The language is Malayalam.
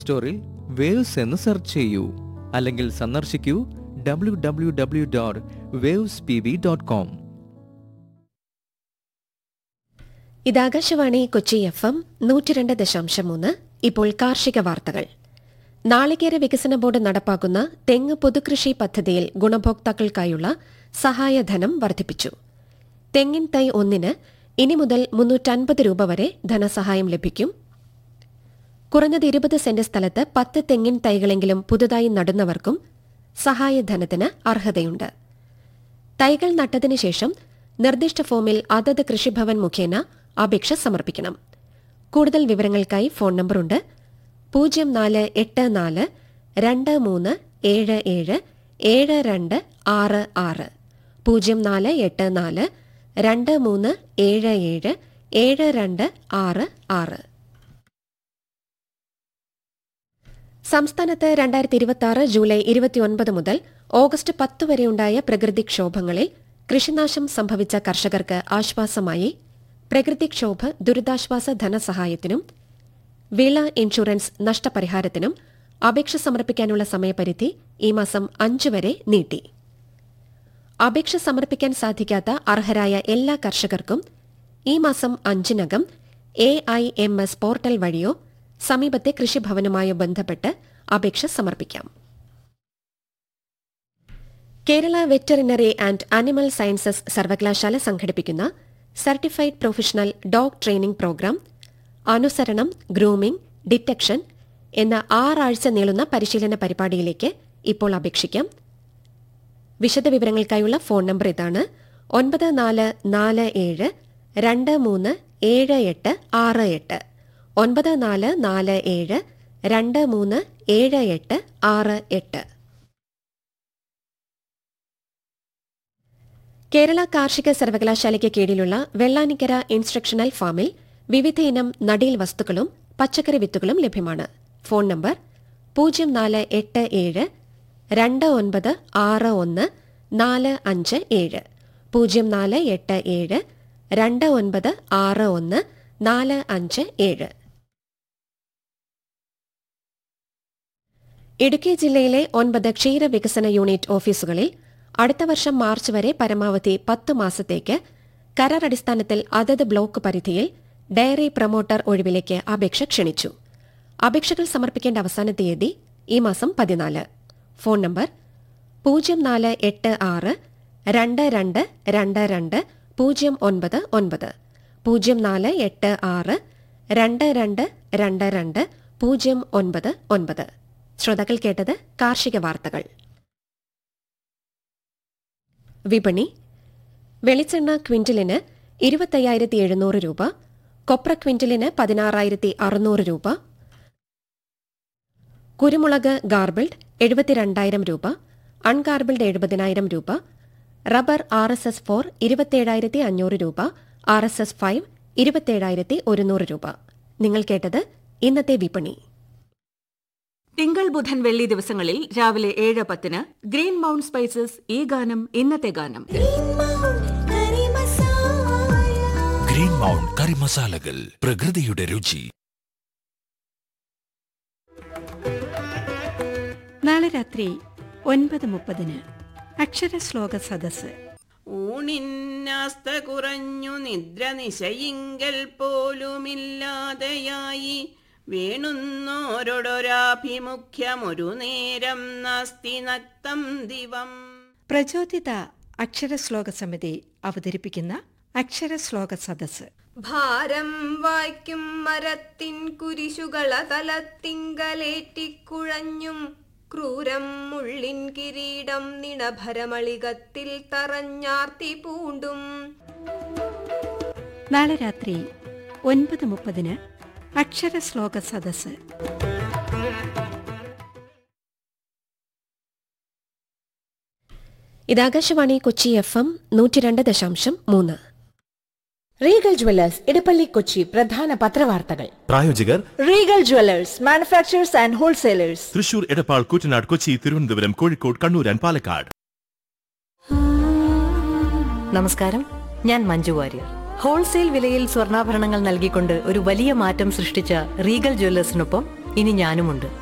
സ്റ്റോറിൽ വേവ്സ് എന്ന് സെർച്ച് ചെയ്യൂ അല്ലെങ്കിൽ സന്ദർശിക്കൂ W W W dot waves P B dot com ഇത് ആകാശവാണി കൊച്ചി എഫ് എം നൂറ്റിരണ്ട് ദശാംശം മൂന്ന് ഇപ്പോൾ കാർഷിക വാർത്തകൾ നാളികേര വികസന ബോർഡ് നടപ്പാക്കുന്ന തെങ്ങ് പൊതുകൃഷി പദ്ധതിയിൽ ഗുണഭോക്താക്കൾക്കായുള്ള സഹായധനം വർദ്ധിപ്പിച്ചു തെങ്ങിൻ തൈ ഒന്നിന് ഇനി മുതൽ മുന്നൂറ്റൻപത് രൂപ വരെ ധനസഹായം ലഭിക്കും കുറഞ്ഞത് ഇരുപത് സെന്റ് സ്ഥലത്ത് പത്ത് തെങ്ങിൻ തൈകളെങ്കിലും പുതുതായി നടുന്നവർക്കും സഹായധനത്തിന് അർഹതയുണ്ട് തൈകൾ നട്ടതിനു ശേഷം നിർദ്ദിഷ്ട ഫോമിൽ അതത് കൃഷിഭവൻ മുഖേന അപേക്ഷ സമർപ്പിക്കണം കൂടുതൽ വിവരങ്ങൾക്കായി ഫോൺ നമ്പറുണ്ട് പൂജ്യം നാല് എട്ട് നാല് രണ്ട് മൂന്ന് ഏഴ് ഏഴ് ഏഴ് രണ്ട് ആറ് ആറ് പൂജ്യം നാല് എട്ട് നാല് രണ്ട് മൂന്ന് ഏഴ് ഏഴ് ഏഴ് രണ്ട് ആറ് ആറ് സംസ്ഥാനത്ത് രണ്ടായിരത്തി ഇരുപത്തി ആറ് ജൂലൈ ഇരുപത്തിയൊൻപത് മുതൽ ഓഗസ്റ്റ് പത്ത് വരെയുണ്ടായ പ്രകൃതിക്ഷോഭങ്ങളിൽ കൃഷിനാശം സംഭവിച്ച കർഷകർക്ക് ആശ്വാസമായി പ്രകൃതിക്ഷോഭ ദുരിതാശ്വാസ ധനസഹായത്തിനും വിള ഇൻഷുറൻസ് നഷ്ടപരിഹാരത്തിനും അപേക്ഷ സമർപ്പിക്കാനുള്ള സമയപരിധി ഈ മാസം അഞ്ച് വരെ നീട്ടി അപേക്ഷ സമർപ്പിക്കാൻ സാധിക്കാത്ത അർഹരായ എല്ലാ കർഷകർക്കും ഈ മാസം അഞ്ചിനകം A I M S portal വഴിയോ സമീപത്തെ കൃഷിഭവനുമായോ ബന്ധപ്പെട്ട് അപേക്ഷ സമർപ്പിക്കാം Kerala veterinary and animal sciences സർവകലാശാല സംഘടിപ്പിക്കുന്ന certified professional dog training programme അനുസരണം ഗ്രൂമിംഗ് ഡിറ്റക്ഷൻ എന്ന ആറാഴ്ച നീളുന്ന പരിശീലന പരിപാടിയിലേക്ക് ഇപ്പോൾ അപേക്ഷിക്കാം വിശദവിവരങ്ങൾക്കായുള്ള ഫോൺ നമ്പർ ഇതാണ് ഒൻപത് നാല് നാല് ഏഴ് രണ്ട് മൂന്ന് ഏഴ് എട്ട് ആറ് എട്ട് ഒൻപത് നാല് നാല് ഏഴ് രണ്ട് മൂന്ന് ഏഴ് എട്ട് ആറ് എട്ട് കേരള കാർഷിക സർവകലാശാലയ്ക്ക് കീഴിലുള്ള വെള്ളാനിക്കര ഇൻസ്ട്രക്ഷണൽ ഫാമിൽ വിവിധയിനം നടീൽ വസ്തുക്കളും പച്ചക്കറി വിത്തുകളും ലഭ്യമാണ് ഫോൺ നമ്പർ പൂജ്യം നാല് എട്ട് ഏഴ് രണ്ട് ഒൻപത് ആറ് ഒന്ന് നാല് അഞ്ച് ഏഴ് പൂജ്യം നാല് എട്ട് ഏഴ് രണ്ട് ഒൻപത് ആറ് ഒന്ന് നാല് അഞ്ച് ഏഴ് ഇടുക്കി ജില്ലയിലെ ഒൻപത് ക്ഷീരവികസന യൂണിറ്റ് ഓഫീസുകളിൽ അടുത്ത വർഷം മാർച്ച് വരെ പരമാവധി പത്ത് മാസത്തേക്ക് കരാർ അടിസ്ഥാനത്തിൽ അതത് ബ്ലോക്ക് പരിധിയിൽ ഡയറി പ്രൊമോട്ടർ ഒഴിവിലേക്ക് അപേക്ഷ ക്ഷണിച്ചു അപേക്ഷകൾ സമർപ്പിക്കേണ്ട അവസാന തീയതി ഈ മാസം പതിനാല് ഫോൺ നമ്പർ പൂജ്യം നാല് എട്ട് ആറ് രണ്ട് രണ്ട് രണ്ട് രണ്ട് പൂജ്യം ഒൻപത് ഒൻപത് പൂജ്യം നാല് എട്ട് ആറ് രണ്ട് രണ്ട് രണ്ട് രണ്ട് പൂജ്യം ഒൻപത് ഒൻപത് ശ്രോതാക്കൾ കേട്ടത് കാർഷിക വാർത്തകൾ വിപണി വെളിച്ചെണ്ണ ക്വിന്റലിന് ഇരുപത്തയ്യായിരത്തി എഴുന്നൂറ് രൂപ കൊപ്ര ക്വിന്റലിന് പതിനാറായിരത്തി അറുന്നൂറ് രൂപ കുരുമുളക് ഗാർബിൾഡ് എഴുപത്തിരണ്ടായിരം രൂപ അൺഗാർബിൾഡ് എഴുപതിനായിരം രൂപ rubber R S S four ഇരുപത്തിയേഴായിരത്തി അഞ്ഞൂറ് രൂപ ആർ എസ് എസ് ഫൈവ് ഇരുപത്തിയേഴായിരത്തി ഒരുന്നൂറ് രൂപ നിങ്ങൾ കേട്ടത് ഇന്നത്തെ വിപണി തിങ്കൾ ബുധൻ വെള്ളി ദിവസങ്ങളിൽ രാവിലെ ഏഴ് പത്തിന് ഗ്രീൻ മൗണ്ട് സ്പൈസസ് ഈ ഗാനം ഇന്നത്തെ ഗാനം ഗ്രീൻ മൗണ്ട് കറി മസാലകൾ പ്രകൃതിയുടെ രുചി നാളെ രാത്രി ഒൻപത് മുപ്പതിന് അക്ഷരശ്ലോക സദസ്സ് ഊണിന്നാസ്ത കുറഞ്ഞു നിദ്ര നിശയിങ്കൽ പോലുമില്ലാതെയായി വേണുന്നോരൊടൊരാഭിമുഖ്യമൊരു നേരം നാസ്തി നക്തം ദിവം പ്രചോദിത അക്ഷരശ്ലോക സമിതി അവതരിപ്പിക്കുന്ന അക്ഷരശ്ലോക സദസ്സ് ഭാരം വായിക്കും മരത്തിൻ കുരിശുകള തലത്തിങ്കലേറ്റിക്കുഴഞ്ഞും ക്രൂരം മുള്ളിൻ കിരീടം നിണഭരമളികത്തിൽ തറഞ്ഞാർത്തി പൂണ്ടും നാളെ രാത്രി ഒൻപത് മുപ്പതിന് അക്ഷരശ്ലോക സദസ്സ് ഇത് ആകാശവാണി കൊച്ചി എഫ് എം നൂറ്റിരണ്ട് ദശാംശം മൂന്ന് റീഗൽ ജുവല്ലേഴ്സ് ഇടപ്പള്ളി കൊച്ചി പ്രധാന പത്രവാർത്തകൾ പ്രായോജകർ Regal Jewellers manufacturers and wholesalers Thrissur Edappal Koottanad Kochi Thiruvananthapuram Kozhikode Kannur and Palakkad നമസ്കാരം ഞാൻ മഞ്ജു വാര്യർ ഹോൾസെയിൽ വിലയിൽ സ്വർണ്ണാഭരണങ്ങൾ നൽകിക്കൊണ്ട് ഒരു വലിയ മാറ്റം സൃഷ്ടിച്ച റീഗൽ ജ്വല്ലേഴ്സിനൊപ്പം ഇനി ഞാനുമുണ്ട്